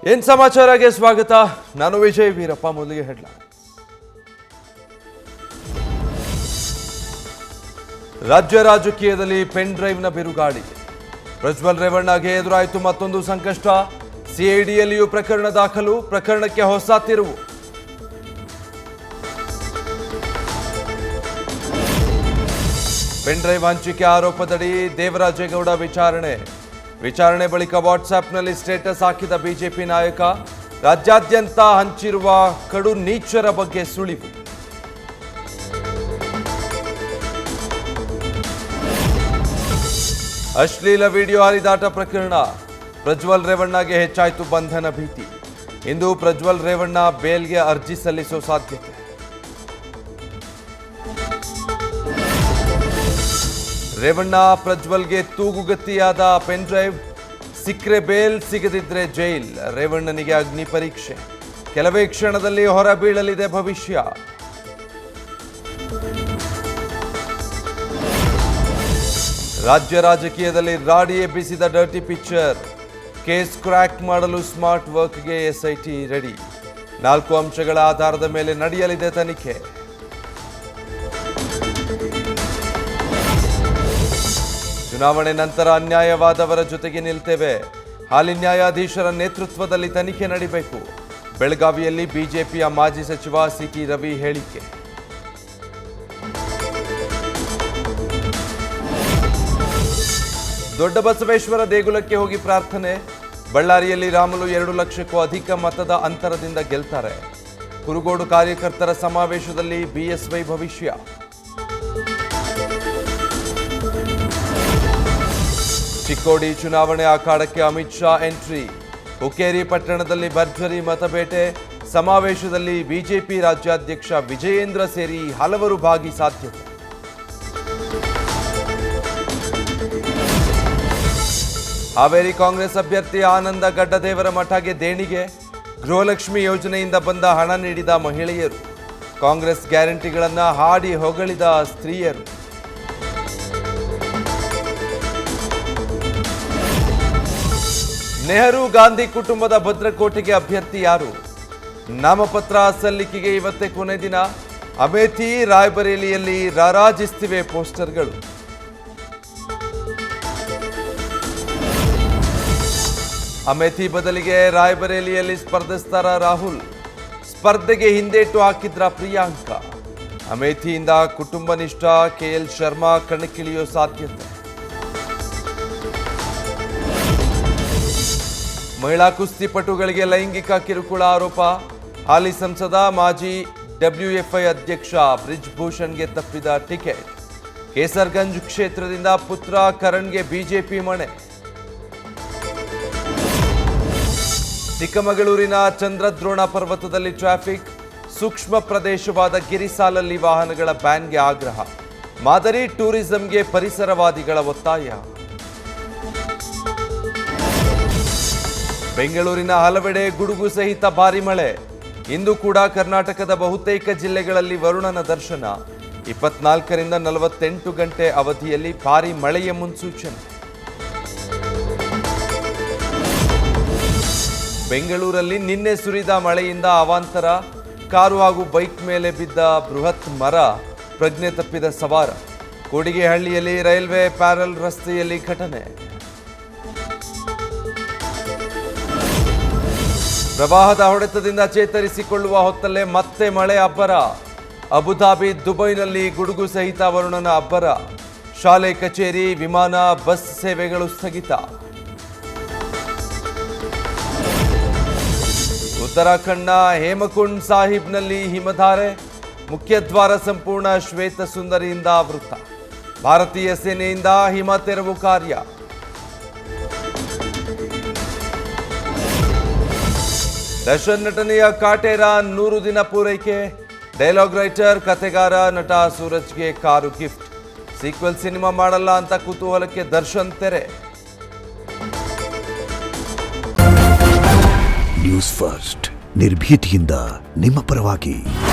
ಏನ್ ಸಮಾಚಾರಗೆ ಸ್ವಾಗತ ನಾನು ವಿಜಯ್ ವೀರಪ್ಪ ಮೊದಲಿಗೆ ಹೆಡ್ಲೈನ್ ರಾಜ್ಯ ರಾಜಕೀಯದಲ್ಲಿ ಪೆನ್ ಡ್ರೈವ್ನ ಬಿರುಗಾಳಿ ಪ್ರಜ್ವಲ್ ರೇವಣ್ಣಗೆ ಎದುರಾಯಿತು ಮತ್ತೊಂದು ಸಂಕಷ್ಟ ಸಿಐಡಿಯಲ್ಲಿಯೂ ಪ್ರಕರಣ ದಾಖಲು ಪ್ರಕರಣಕ್ಕೆ ಹೊಸ ತಿರುವು ಪೆನ್ ಡ್ರೈವ್ ಹಂಚಿಕೆ ಆರೋಪದಡಿ ದೇವರಾಜೇಗೌಡ ವಿಚಾರಣೆ ವಿಚಾರಣೆ ಬಳಿಕ ವಾಟ್ಸ್ಆಪ್ನಲ್ಲಿ ಸ್ಟೇಟಸ್ ಹಾಕಿದ ಬಿಜೆಪಿ ನಾಯಕ ರಾಜ್ಯಾದ್ಯಂತ ಹಂಚಿರುವ ಕಡು ನೀಚರ ಬಗ್ಗೆ ಸುಳಿವು ಅಶ್ಲೀಲ ವಿಡಿಯೋ ಹರಿದಾಟ ಪ್ರಕರಣ ಪ್ರಜ್ವಲ್ ರೇವಣ್ಣಗೆ ಹೆಚ್ಚಾಯಿತು ಬಂಧನ ಭೀತಿ ಇಂದು ಪ್ರಜ್ವಲ್ ರೇವಣ್ಣ ಬೇಲ್ಗೆ ಅರ್ಜಿ ಸಲ್ಲಿಸೋ ಸಾಧ್ಯತೆ ರೇವಣ್ಣ ಪ್ರಜ್ವಲ್ಗೆ ತೂಗುಗತಿಯಾದ ಪೆನ್ ಡ್ರೈವ್ ಸಿಕ್ಕರೆ ಬೇಲ್ ಸಿಗದಿದ್ರೆ ಜೈಲ್ ರೇವಣ್ಣನಿಗೆ ಅಗ್ನಿ ಪರೀಕ್ಷೆ ಕೆಲವೇ ಕ್ಷಣದಲ್ಲಿ ಹೊರ ಬೀಳಲಿದೆ ಭವಿಷ್ಯ ರಾಜ್ಯ ರಾಜಕೀಯದಲ್ಲಿ ರಾಡಿ ಎಬ್ಬಿಸಿದ ಡರ್ಟಿ ಪಿಕ್ಚರ್ ಕೇಸ್ ಕ್ರ್ಯಾಕ್ ಮಾಡಲು ಸ್ಮಾರ್ಟ್ ವರ್ಕ್ಗೆ ಎಸ್ಐಟಿ ರೆಡಿ ನಾಲ್ಕು ಅಂಶಗಳ ಆಧಾರದ ಮೇಲೆ ನಡೆಯಲಿದೆ ತನಿಖೆ ಚುನಾವಣೆ ನಂತರ ಅನ್ಯಾಯವಾದವರ ಜೊತೆಗೆ ನಿಲ್ತೇವೆ ಹಾಲಿ ನ್ಯಾಯಾಧೀಶರ ನೇತೃತ್ವದಲ್ಲಿ ತನಿಖೆ ನಡೀಬೇಕು ಬೆಳಗಾವಿಯಲ್ಲಿ ಬಿಜೆಪಿಯ ಮಾಜಿ ಸಚಿವ ಸಿಟಿ ರವಿ ಹೇಳಿಕೆ ದೊಡ್ಡ ಬಸವೇಶ್ವರ ದೇಗುಲಕ್ಕೆ ಹೋಗಿ ಪ್ರಾರ್ಥನೆ ಬಳ್ಳಾರಿಯಲ್ಲಿ ರಾಮುಲು ಎರಡು ಲಕ್ಷಕ್ಕೂ ಅಧಿಕ ಮತದ ಅಂತರದಿಂದ ಗೆಲ್ತಾರೆ ಕುರುಗೋಡು ಕಾರ್ಯಕರ್ತರ ಸಮಾವೇಶದಲ್ಲಿ ಬಿಎಸ್ವೈ ಭವಿಷ್ಯ ಚಿಕ್ಕೋಡಿ ಚುನಾವಣೆ ಅಖಾಡಕ್ಕೆ ಅಮಿತ್ ಶಾ ಎಂಟ್ರಿ ಹುಕ್ಕೇರಿ ಪಟ್ಟಣದಲ್ಲಿ ಭರ್ಜರಿ ಮತಬೇಟೆ ಸಮಾವೇಶದಲ್ಲಿ ಬಿಜೆಪಿ ರಾಜ್ಯಾಧ್ಯಕ್ಷ ವಿಜಯೇಂದ್ರ ಸೇರಿ ಹಲವರು ಭಾಗಿ ಸಾಧ್ಯತೆ ಹಾವೇರಿ ಕಾಂಗ್ರೆಸ್ ಅಭ್ಯರ್ಥಿ ಆನಂದ ಗಡ್ಡದೇವರ ಮಠಗೆ ದೇಣಿಗೆ ಗೃಹಲಕ್ಷ್ಮಿ ಯೋಜನೆಯಿಂದ ಬಂದ ಹಣ ನೀಡಿದ ಮಹಿಳೆಯರು ಕಾಂಗ್ರೆಸ್ ಗ್ಯಾರಂಟಿಗಳನ್ನ ಹಾಡಿ ಹೊಗಳಿದ ಸ್ತ್ರೀಯರು ನೆಹರು ಗಾಂಧಿ ಕುಟುಂಬದ ಭದ್ರಕೋಟೆಗೆ ಅಭ್ಯರ್ಥಿ ಯಾರು ನಾಮಪತ್ರ ಸಲ್ಲಿಕೆಗೆ ಇವತ್ತೇ ಕೊನೆ ದಿನ ಅಮೇಥಿ ರಾಯ್ಬರೇಲಿಯಲ್ಲಿ ರಾರಾಜಿಸ್ತಿವೆ ಪೋಸ್ಟರ್ಗಳು ಅಮೇಥಿ ಬದಲಿಗೆ ರಾಯ್ಬರೇಲಿಯಲ್ಲಿ ಸ್ಪರ್ಧಿಸ್ತಾರ ರಾಹುಲ್ ಸ್ಪರ್ಧೆಗೆ ಹಿಂದೇಟು ಹಾಕಿದ್ರ ಪ್ರಿಯಾಂಕ ಅಮೇಥಿಯಿಂದ ಕುಟುಂಬ ನಿಷ್ಠ ಕೆಎಲ್ ಶರ್ಮಾ ಕಣಕ್ಕಿಳಿಯೋ ಸಾಧ್ಯತೆ ಮಹಿಳಾ ಕುಸ್ತಿಪಟುಗಳಿಗೆ ಲೈಂಗಿಕ ಕಿರುಕುಳ ಆರೋಪ ಹಾಲಿ ಸಂಸದ ಮಾಜಿ ಡಬ್ಲ್ಯೂಎಫ್ಐ ಅಧ್ಯಕ್ಷ ಬ್ರಿಜ್ ಭೂಷಣ್ಗೆ ತಪ್ಪಿದ ಟಿಕೆಟ್ ಕೇಸರ್ಗಂಜ್ ಕ್ಷೇತ್ರದಿಂದ ಪುತ್ರ ಕರಣ್ಗೆ ಬಿಜೆಪಿ ಮಣೆ ಚಿಕ್ಕಮಗಳೂರಿನ ಚಂದ್ರದ್ರೋಣ ಪರ್ವತದಲ್ಲಿ ಟ್ರಾಫಿಕ್ ಸೂಕ್ಷ್ಮ ಪ್ರದೇಶವಾದ ಗಿರಿಸಾಲಲ್ಲಿ ವಾಹನಗಳ ಬ್ಯಾನ್ಗೆ ಆಗ್ರಹ ಮಾದರಿ ಟೂರಿಸಂಗೆ ಪರಿಸರವಾದಿಗಳ ಒತ್ತಾಯ ಬೆಂಗಳೂರಿನ ಹಲವೆಡೆ ಗುಡುಗು ಸಹಿತ ಭಾರಿ ಮಳೆ ಇಂದು ಕೂಡ ಕರ್ನಾಟಕದ ಬಹುತೇಕ ಜಿಲ್ಲೆಗಳಲ್ಲಿ ವರುಣನ ದರ್ಶನ ಇಪ್ಪತ್ನಾಲ್ಕರಿಂದ ನಲವತ್ತೆಂಟು ಗಂಟೆ ಅವಧಿಯಲ್ಲಿ ಭಾರಿ ಮಳೆಯ ಮುನ್ಸೂಚನೆ ಬೆಂಗಳೂರಲ್ಲಿ ನಿನ್ನೆ ಸುರಿದ ಮಳೆಯಿಂದ ಅವಾಂತರ ಕಾರು ಹಾಗೂ ಬೈಕ್ ಮೇಲೆ ಬಿದ್ದ ಬೃಹತ್ ಮರ ಪ್ರಜ್ಞೆ ತಪ್ಪಿದ ಸವಾರ ಕೂಡಿಗೆಹಳ್ಳಿಯಲ್ಲಿ ರೈಲ್ವೆ ಪ್ಯಾರಲ್ ರಸ್ತೆಯಲ್ಲಿ ಘಟನೆ ಪ್ರವಾಹದ ಹೊಡೆತದಿಂದ ಚೇತರಿಸಿಕೊಳ್ಳುವ ಹೊತ್ತಲ್ಲೇ ಮತ್ತೆ ಮಳೆ ಅಬ್ಬರ ಅಬುಧಾಬಿ ದುಬೈನಲ್ಲಿ ಗುಡುಗು ಸಹಿತ ವರುಣನ ಅಬ್ಬರ ಶಾಲೆ ಕಚೇರಿ ವಿಮಾನ ಬಸ್ ಸೇವೆಗಳು ಸ್ಥಗಿತ ಉತ್ತರಾಖಂಡ್ನ ಹೇಮಕುಂಡ್ ಸಾಹಿಬ್ನಲ್ಲಿ ಹಿಮಧಾರೆ ಮುಖ್ಯದ್ವಾರ ಸಂಪೂರ್ಣ ಶ್ವೇತ ಸುಂದರಿಯಿಂದ ಆವೃತ ಭಾರತೀಯ ಸೇನೆಯಿಂದ ಹಿಮ ತೆರವು ಕಾರ್ಯ ದರ್ಶನ್ ನಟನೆಯ ಕಾಟೇರ ನೂರು ದಿನ ಪೂರೈಕೆ ಡೈಲಾಗ್ ರೈಟರ್ ಕತೆಗಾರ ನಟ ಸೂರಜ್ಗೆ ಕಾರು ಗಿಫ್ಟ್ ಸೀಕ್ವೆಲ್ ಸಿನಿಮಾ ಮಾಡಲ್ಲ ಅಂತ ಕುತೂಹಲಕ್ಕೆ ದರ್ಶನ್ ತೆರೆ ನ್ಯೂಸ್ ಫಸ್ಟ್ ನಿರ್ಭೀತಿಯಿಂದ ನಿಮ್ಮ ಪರವಾಗಿ